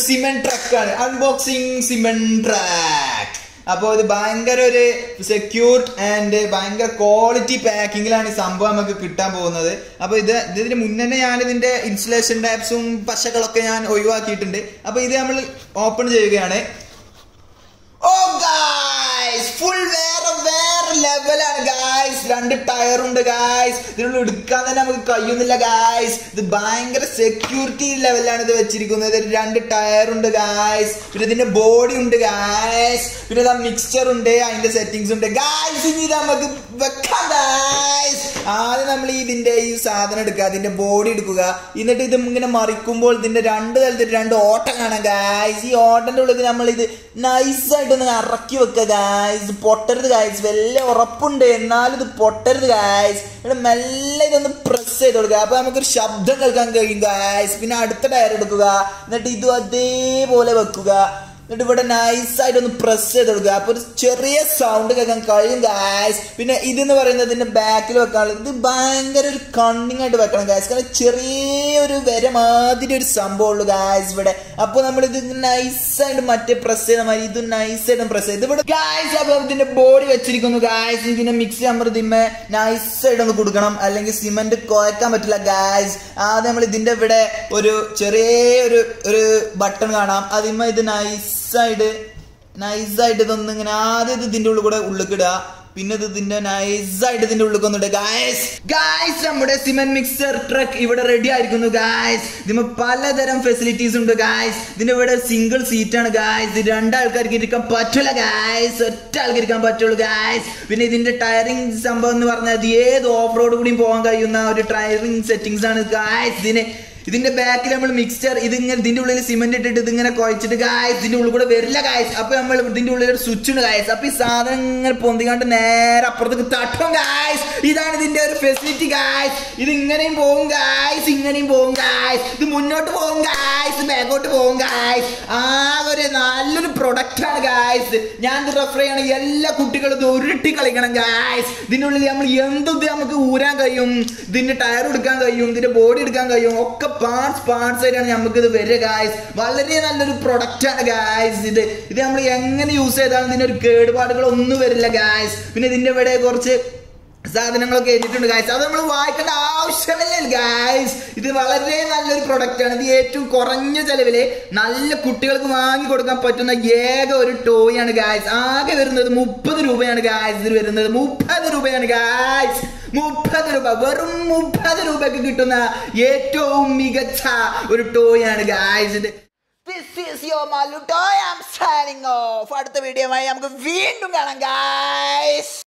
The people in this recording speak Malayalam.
സിമെന്റ് ട്രക്കാണ് അൺബോക്സിങ് സിമെന്റ് ട്രാക്ക് അപ്പോൾ ഇത് ഭയങ്കര ഒരു സെക്യൂർഡ് ആൻഡ് ഭയങ്കര ക്വാളിറ്റി പാക്കിങ്ങിലാണ് ഈ സംഭവം നമുക്ക് കിട്ടാൻ പോകുന്നത് അപ്പോൾ ഇത് ഇതിന് മുന്നേ തന്നെ ഞാൻ ഇതിന്റെ ഇൻസുലേഷൻ ടാപ്സും പശകളൊക്കെ ഞാൻ ഒഴിവാക്കിയിട്ടുണ്ട് അപ്പോൾ ഇത് നമ്മൾ ഓപ്പൺ ചെയ്യുകയാണ് ഓ ഗായ്സ് ഫുൾ വേറെ വേറെ ലെവലാണ് ഗായ്സ് രണ്ട് ടയറുണ്ട് ഗായ്സ് ഇതിനുള്ള എടുക്കാൻ തന്നെ നമുക്ക് കഴിയുന്നില്ല ഗായ്സ് ഇത് ഭയങ്കര സെക്യൂരിറ്റി ലെവലാണ് ഇത് വെച്ചിരിക്കുന്നത് ഇതിൽ രണ്ട് ടയറുണ്ട് ഗായ്സ് പിന്നെ ഇതിന്റെ ബോഡി ഉണ്ട് ഗായ്സ് പിന്നെ ഇതാ മിക്സ്ചർ ഉണ്ട് അതിന്റെ സെറ്റിങ്സ് ഉണ്ട് ഗായ്സ് ഇനി ഇത് നമുക്ക് വെക്കാം ഗായ്സ് ആദ്യം നമ്മൾ ഈ ഇതിന്റെ ഈ സാധനം എടുക്കുക അതിന്റെ ബോഡി എടുക്കുക എന്നിട്ട് ഇത് ഇങ്ങനെ മറിക്കുമ്പോൾ ഇതിന്റെ രണ്ട് തലത്തിൽ രണ്ട് ഓട്ടം കാണാം ഗായ്സ് ഈ ഓട്ടന്റെ ഉള്ളിൽ നമ്മൾ ഇത് നൈസായിട്ട് ഒന്ന് ഇറക്കി വെക്കുക ഗായ്സ് പൊട്ടരുത് ഗായ്സ് വല്ല ഉറപ്പുണ്ട് എന്നാലും ഇത് പൊട്ടരുത് ഗായ്സ് ഇവിടെ മെല്ലെ ഇതൊന്ന് പ്രസ് ചെയ്ത് കൊടുക്കുക അപ്പൊ നമുക്കൊരു ശബ്ദം കേൾക്കാൻ കഴിയും ഗായ്സ് പിന്നെ അടുത്ത ടയർ എടുക്കുക എന്നിട്ട് ഇതും അതേപോലെ വെക്കുക എന്നിട്ട് ഇവിടെ നൈസായിട്ട് ഒന്ന് പ്രസ് ചെയ്ത് കൊടുക്കുക അപ്പൊ ഒരു ചെറിയ സൗണ്ട് കേൾക്കാൻ കഴിയും ഗായ്സ് പിന്നെ ഇതെന്ന് പറയുന്നത് ഇതിന്റെ ബാക്കിൽ വെക്കാനുള്ളത് ഇത് ഭയങ്കര ഒരു കണ്ണിങ് ആയിട്ട് വെക്കണം ഗായ്സ് കാരണം ചെറിയൊരു വര മാതിരി ഒരു സംഭവം ഉള്ളു ഗായ്സ് ഇവിടെ അപ്പൊ നമ്മൾ ഇത് നൈസായിട്ട് മറ്റേ പ്രസ് ചെയ്ത മാതിരി ഇത് നൈസായിട്ട് പ്രസ് ചെയ്ത് ഇവിടെ ഗായ്സ് അപ്പൊ ഇതിന്റെ ബോഡി വെച്ചിരിക്കുന്നു ഗായ്സ് ഇതിന്റെ മിക്സി നമ്മൾ ഇതിന്മേ നൈസായിട്ട് ഒന്ന് കൊടുക്കണം അല്ലെങ്കിൽ സിമെന്റ് കുഴക്കാൻ പറ്റില്ല ഗായ്സ് ആദ്യം നമ്മൾ ഇതിന്റെ ഇവിടെ ഒരു ചെറിയ ഒരു ഒരു ബട്ടൺ കാണാം അതിന്മേ ഇത് നൈസായിട്ട് നൈസായിട്ട് ഇതൊന്ന് ഇങ്ങനെ ആദ്യം ഇത് ഇതിന്റെ ഉള്ളിൽ കൂടെ ഉള്ളിക്കിടുക പിന്നെ ഇത് ഇതിന്റെ നൈസായിട്ട് ഇതിന്റെ ഉള്ളിൽ കൊന്നിട്ട് ഗായ്സ് ഗായ്സ് നമ്മുടെ സിമെന്റ് മിക്സർ ട്രക്ക് ഇവിടെ റെഡി ആയിരിക്കുന്നു ഗായ്സ് ഇതിന് പലതരം ഫെസിലിറ്റീസ് ഉണ്ട് ഗായ്സ് ഇതിന്റെ ഇവിടെ സിംഗിൾ സീറ്റ് ആണ് ഗായ്സ് ഇത് രണ്ടാൾക്കാർക്ക് ഇരിക്കാൻ പറ്റില്ല ഗായ്സ് ഒറ്റ ആൾക്ക് ഇരിക്കാൻ പറ്റുള്ളൂ ഗായ്സ് പിന്നെ ഇതിന്റെ ടയറിംഗ് സംഭവം എന്ന് പറഞ്ഞാൽ ഇത് ഏത് ഓഫ് റോഡ് കൂടിയും പോകാൻ കഴിയുന്ന ഒരു ടയറിംഗ് സെറ്റിംഗ്സ് ആണ് ഗായ്സ് ഇതിന് ഇതിന്റെ ബാക്കിൽ നമ്മൾ മിക്സ്ചർ ഇതിങ്ങനെ ഇതിന്റെ ഉള്ളിൽ സിമെന്റ് ഇട്ടിട്ട് ഇതിങ്ങനെ കുഴച്ചിട്ട് ഗായ്സ് ഇതിന്റെ ഉള്ളിൽ കൂടെ വരില്ല ഗായ്സ് അപ്പൊ നമ്മൾ ഇതിന്റെ ഉള്ളിൽ ഒരു സ്വിച്ച് ഉണ്ട് ഗായ്സ് അപ്പൊ ഈ സാധനം ഇങ്ങനെ പൊന്തിക്കാണ്ട് നേരെ അപ്പുറത്തേക്ക് തട്ടും ഗായ്സ് ഇതാണ് ഇതിന്റെ ഒരു ഫെസിലിറ്റി ഗായ്സ് ഇത് ഇങ്ങനെയും പോകും ഗായ്സ് ഇങ്ങനെയും പോകും ഗായ്സ് ഇത് മുന്നോട്ട് പോകും ഗായ്സ് ബാക്കോട്ട് പോകും ഗായ്സ് ആകെ ഒരു നല്ലൊരു പ്രൊഡക്റ്റ് ആണ് ഗായ്സ് ഞാൻ ഇത് റെഫർ ചെയ്യണം എല്ലാ കുട്ടികളും ഇത് ഉരുട്ടി കളിക്കണം ഗായ്സ് ഇതിന്റെ ഉള്ളിൽ നമ്മൾ എന്തും ഇത് നമുക്ക് ഊരാൻ കഴിയും ഇതിന്റെ ടയർ എടുക്കാൻ കഴിയും ഇതിന്റെ ബോഡി എടുക്കാൻ കഴിയും ഒക്കെ പാർട്സ് പാർട്സ് ആയിട്ടാണ് നമുക്ക് ഇത് വരിക ഗായ്സ് വളരെ നല്ലൊരു പ്രൊഡക്റ്റ് ആണ് ഗായ്സ് ഇത് ഇത് നമ്മൾ എങ്ങനെ യൂസ് ചെയ്താലും ഇതിന്റെ ഒരു കേടുപാടുകളൊന്നും വരില്ല ഗായ്സ് പിന്നെ ഇതിന്റെ ഇവിടെ കുറച്ച് സാധനങ്ങളൊക്കെ എഴുതിയിട്ടുണ്ട് ഗായ്സ് അത് നമ്മൾ വായിക്കേണ്ട ആവശ്യമില്ല ഗായ്സ് ഇത് വളരെ നല്ലൊരു പ്രൊഡക്റ്റ് ആണ് ഇത് ഏറ്റവും കുറഞ്ഞ ചെലവില് നല്ല കുട്ടികൾക്ക് വാങ്ങി കൊടുക്കാൻ പറ്റുന്ന ഏക ഒരു ടോയ് ആണ് ഗായ്സ് ആകെ വരുന്നത് മുപ്പത് രൂപയാണ് ഗായ്സ് ഇതിൽ വരുന്നത് മുപ്പത് രൂപയാണ് ഗായ്സ് മുപ്പത് രൂപ വെറും മുപ്പത് രൂപയ്ക്ക് കിട്ടുന്ന ഏറ്റവും മികച്ച ഒരു ടോയ് ആണ് ഗായ്സ് ഇത് This is your Malu toy. I'm signing off. അടുത്ത വീഡിയോയുമായി നമുക്ക് വീണ്ടും കാണാം ഗായ്സ്